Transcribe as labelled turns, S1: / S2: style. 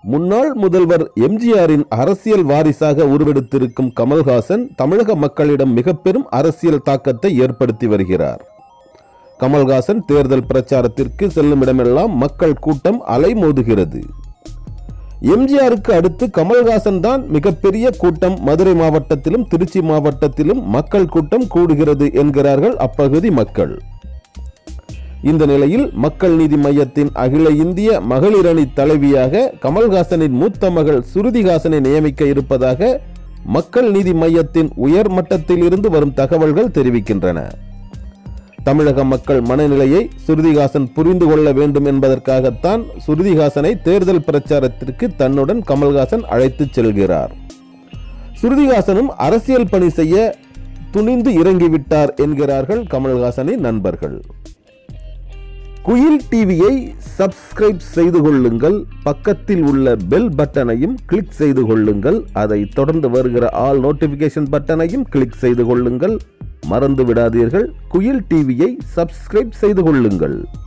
S1: முன்னாள் முதல்வர் எம்ஜிஆரின் அரசியல் வாரிசாக உருவெடுத்திருக்கும் கமல்ஹாசன் தமிழக மக்களிடம் மிக பெரும் அரசியல் தாக்கத்தை ஏற்படுத்தி வருகிறார் கமல்ஹாசன் தேர்தல் பிரச்சாரத்திற்கு செல்லும் இடமெல்லாம் மக்கள் கூட்டம் அலைமோதுகிறது எம்ஜிஆருக்கு அடுத்து கமல்ஹாசன் தான் மிகப்பெரிய கூட்டம் மதுரை மாவட்டத்திலும் திருச்சி மாவட்டத்திலும் மக்கள் கூட்டம் கூடுகிறது என்கிறார்கள் அப்பகுதி மக்கள் இந்த நிலையில் மக்கள் நீதி மையத்தின் அகில இந்திய மகளிர் அணி தலைவியாக கமல்ஹாசனின் மூத்த மகள் சுருதிஹாசனை நியமிக்க இருப்பதாக மக்கள் நீதி மையத்தின் உயர் மட்டத்தில் இருந்து வரும் தகவல்கள் தெரிவிக்கின்றன தமிழக மக்கள் மனநிலையை சுருதிஹாசன் புரிந்து கொள்ள வேண்டும் என்பதற்காகத்தான் சுருதிஹாசனை தேர்தல் பிரச்சாரத்திற்கு தன்னுடன் கமல்ஹாசன் அழைத்துச் செல்கிறார் சுருதிஹாசனும் அரசியல் பணி செய்ய துணிந்து இறங்கிவிட்டார் என்கிறார்கள் கமல்ஹாசனின் நண்பர்கள் குயில் டிவியை சப்ஸ்கிரைப் செய்து கொள்ளுங்கள் பக்கத்தில் உள்ள பெல் பட்டனையும் கிளிக் செய்து கொள்ளுங்கள் அதை தொடர்ந்து வருகிற ஆல் நோட்டிபிகேஷன் பட்டனையும் கிளிக் செய்து கொள்ளுங்கள் மறந்து விடாதீர்கள் குயில் டிவியை சப்ஸ்கிரைப் செய்து கொள்ளுங்கள்